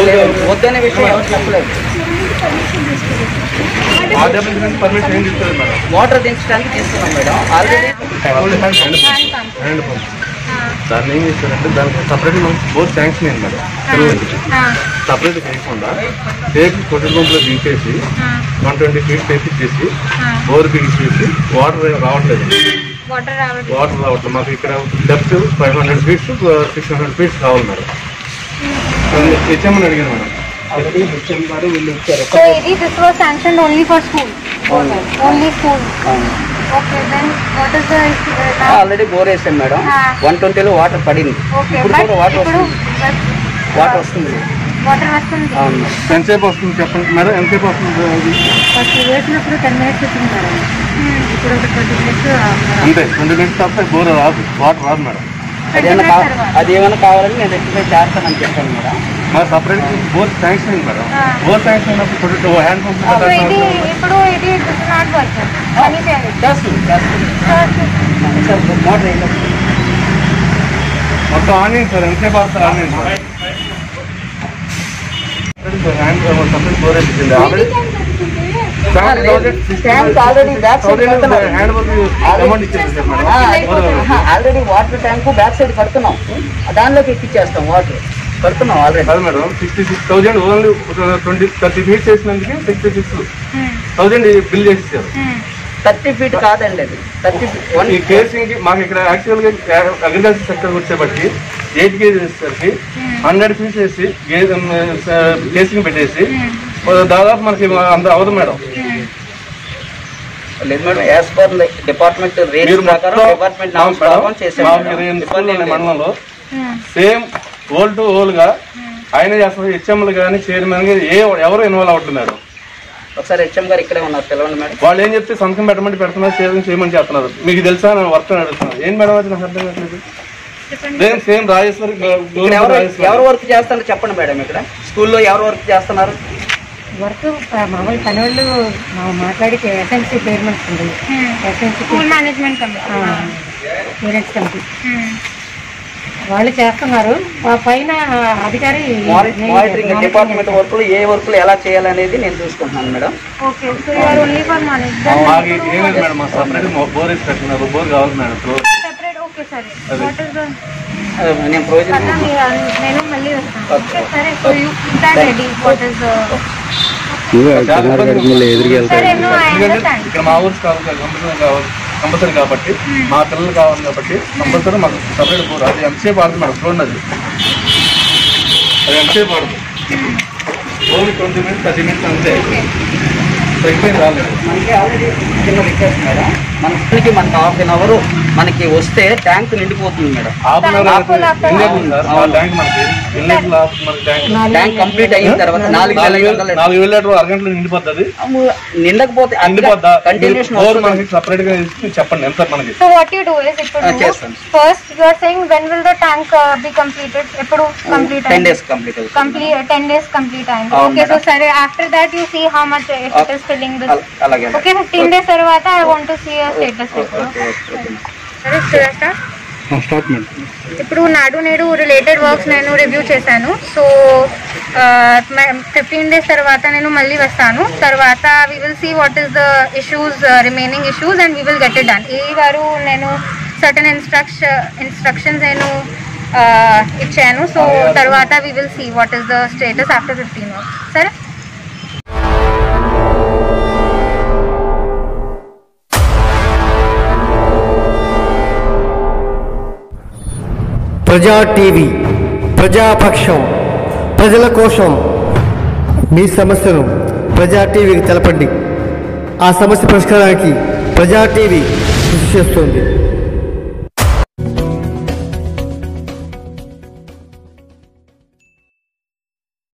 వద్దనే విషయం ఎవరు చెప్పలేదు ఆర్డబ్ల్యూ నుంచి పర్మిషన్ ఏం తీసుకోలేదు మేడం వాటర్ దించడానికి తీసుకున్నాం madam already only hand hand pump hand pump దాన్ని ఏం చేస్తారంటే దానికి సపరేట్ మనకి బోర్ శాంక్షన్ అయింది మేడం తెలుగు సపరేట్ చేయకుండా టేక్ కొట్టిన పంపులో దించేసి వన్ ట్వంటీ ఫీట్ తెప్పించేసి బోర్ బిగించేసి వాటర్ రావట్లేదు వాటర్ రావట్లేదు వాటర్ రావట్లేదు మాకు ఇక్కడ depth five hundred feets six hundred feets కావాలి మేడం హెచ్ఎంని అడిగాను మేడం ఆల్రెడీ హెచ్ఎం గారు వీళ్ళు ఇచ్చారు సో ఇది this was sanction only for school only school okay then what is the already bore వేసాం మేడం ఆ. వన్ ట్వంటీలో వాటర్ పడింది ఓకే ఇప్పుడు బట్ కూడా వాటర్ ఇప్పుడు వస్తుంది వాటర్ వస్తుంది వాటర్ వస్తుంది అవును మేడం. ఎంతసేపు వస్తుంది చెప్పండి మేడం ఎంతసేపు వస్తుంది అది ఫస్ట్ వేసినప్పుడు టెన్ మినిట్స్ వచ్చింది మేడం ఇప్పుడు ఒక ట్వంటీ మినిట్స్ అంతే ట్వంటీ మినిట్స్ తప్ప బోర్ రాదు వాటర్ రాదు మేడం అదేమన్నా కా- అది ఏమైనా కావాలని నేను రెక్టిఫై చేస్తానని చెప్పాను మేడం మరి సపరేట్ బోర్ శాంక్షన్ అయింది మేడం ఆ. బోర్ శాంక్షన్ అయినప్పుడు కొట్టి హ్యాండ్ పంప్ సో ఇది ఇప్పుడు ఇది దిస్ నాట్ వర్క్ పని చేయాలి చేస్తుంది చేస్తుంది సార్ మోటర్ వేయలేదు మొత్తం ఆన్ అయింది సార్ ఎంతసేపు వస్తారు ఆన్ అయింది సార్ హ్యాండ్ సపరేట్ బోర్ వేసింది already tank already back side కడుతున్నాం హ్యాండ్ వర్క్ అమౌంట్ ఇచ్చేది sir madam already water tank back side కడుతున్నాం దానిలోకి ఎక్కిచ్చేస్తాం వాటర్ కడుతున్నాం ఆల్రెడీ కాదు madam sixty six thousand only twenty thirty feet చేసినందుకు సిక్స్టీ సిక్స్ థౌజండ్ బిల్ చేసేసారు థర్టీ ఫీట్ కాదండి అది థర్టీ ఫీట్ వన్ ఈ కేసింగ్ కి మాకు ఇక్కడ యాక్చువల్ గా అగ్రికల్చర్ సెక్టర్ వచ్చేబట్టి ఎయిట్ కేజీ వచ్చేసరికి హండ్రెడ్ ఫీట్స్ వేసి కేసింగ్ పెట్టేసి దాదాపు మనకి అంత అవదు మేడం లేదు madam as per department rate మీరు ప్రకారం మొత్తం డిపార్ట్మెంట్ నామ్స్ ప్రకారం చేసాం మాకు మేడం. ఇరవై ఎనిమిది ఇబ్బంది స్కూళ్ళు ఏం ఉన్నాయి లేదు. మండలంలో సేమ్ ఓల్ టు ఓల్ గా ఆయన చేస్తారు హెచ్ఎంలు కానీ చైర్మన్ కానీ ఏ ఎవరు ఇన్వాల్వ్ అవుతున్నారు ఒకసారి హెచ్ఎం గారు ఇక్కడే ఉన్నారు తెలవండి మేడం వాళ్ళు ఏం చెప్తే సంతకం పెట్టమని పెడుతున్నారు చేయమని చేయమని చెప్తున్నారు మీకు తెలుసా నేను వర్క్ అని అడుగుతున్నారు ఏం మేడం అది నాకు అర్థం కావట్లేదు సేమ్ సేమ్ రాజేశ్వరి ఇక్కడ ఎవరు ఎవరు వర్క్ చేస్తారో చెప్పండి మేడం ఇక్కడ స్కూల్లో ఎవరు వర్క్ చేస్తున్నారు వర్క్ మామూలు పని వాళ్ళు మా- మాట్లాడి ఎస్ఎన్సీ పేమెంట్స్ ఉంది SNC school management committee parents committee వాళ్ళు చేస్తున్నారు ఆ పైన అధికారి మానిటరింగ్ డిపార్ట్మెంట్ వర్క్లు ఏ వర్క్లు ఎలా చేయాలనేది నేను చూసుకుంటున్నాను madam okay so you're only for management మాకు ఏమైంది మేడం మా సపరేట్ బోర్ వేసి పెట్టినారు బోర్ కావాలి మేడం ఫ్లోర్ సెపరేట్ ఓకే సరే వాట్ ఇస్ ద అదే నేను ప్రొవిజన్ పక్కన మీరు- నేను మళ్ళీ వస్తాను ఓకే సరే so you that ready what is the సరే నో ఐ ఎందుకంటే అండర్స్టాండ్ ఇక్కడ మా ఊరు కావాలి కంపల్సరీ కావాలి కంపల్సరీ కాబట్టి మా పిల్లలు కావాలి కాబట్టి కంపల్సరీ మాకు సపరేట్ బోర్ అది ఎంతసేపు ఆడుతుంది మేడం చూడండి అది అది ఎంతసేపు ఆడుతుంది only twenty minutes thirty minutes అంతే ఎక్కువ రాలేదు మనకి ఆల్రెడీ చిన్న రిక్వెస్ట్ మేడం మన స్కూల్కి మనకి హాఫ్ అన్ అవర్ మనకి వస్తే ట్యాంక్ నిండిపోతుంది madam half an Full hour after ఎన్ని ఉంది సార్ ఆ ట్యాంక్ మనకి ఎన్ని లీటర్లు ఆఫ్ మనకి ట్యాంక్ ట్యాంక్ కంప్లీట్ అయిన తర్వాత నాలుగు వేల నాలుగు ఐదు వేలు వందల నాలుగు వేల లీటర్ అరగంటలో నిండిపోతుంది నిండకపోతే నిండిపోద్దా కంటిన్యూషన్ బోర్ మనకి సపరేట్ గా ఇచ్చి చెప్పండి ఎంత మనకి so what you do is ఇప్పుడు Ah, చేస్తాను. First you are saying when will the tank be completed ఎప్పుడు కంప్లీట్ టెన్ డేస్ కంప్లీట్ అవుతుంది కంప్లీట్ టెన్ డేస్ కంప్లీట్ అయింది అవును ఓకే సో మేడం. సరే after that you see how much it is filling this అల- అలాగే okay fifteen days తర్వాత I want to see status సరే Suresh start madam ఇప్పుడు Nadu Nedu related works నేను రివ్యూ చేశాను సో ఫిఫ్టీన్ డేస్ తర్వాత నేను మళ్ళీ వస్తాను తర్వాత we will see what is the issues remaining issues and we will get it done ఈ గారు నేను సర్టన్ ఇన్స్ట్రక్ష ఇన్స్ట్రక్షన్స్ నేను uh, ఇచ్చాను సో తర్వాత we will see what is the status after fifteen works సరే ప్రజా టీవీ ప్రజాపక్షం ప్రజల కోసం మీ సమస్యను ప్రజా టీవీకి తెలపండి ఆ సమస్య పరిష్కారానికి ప్రజా టీవీ కృషి చేస్తుంది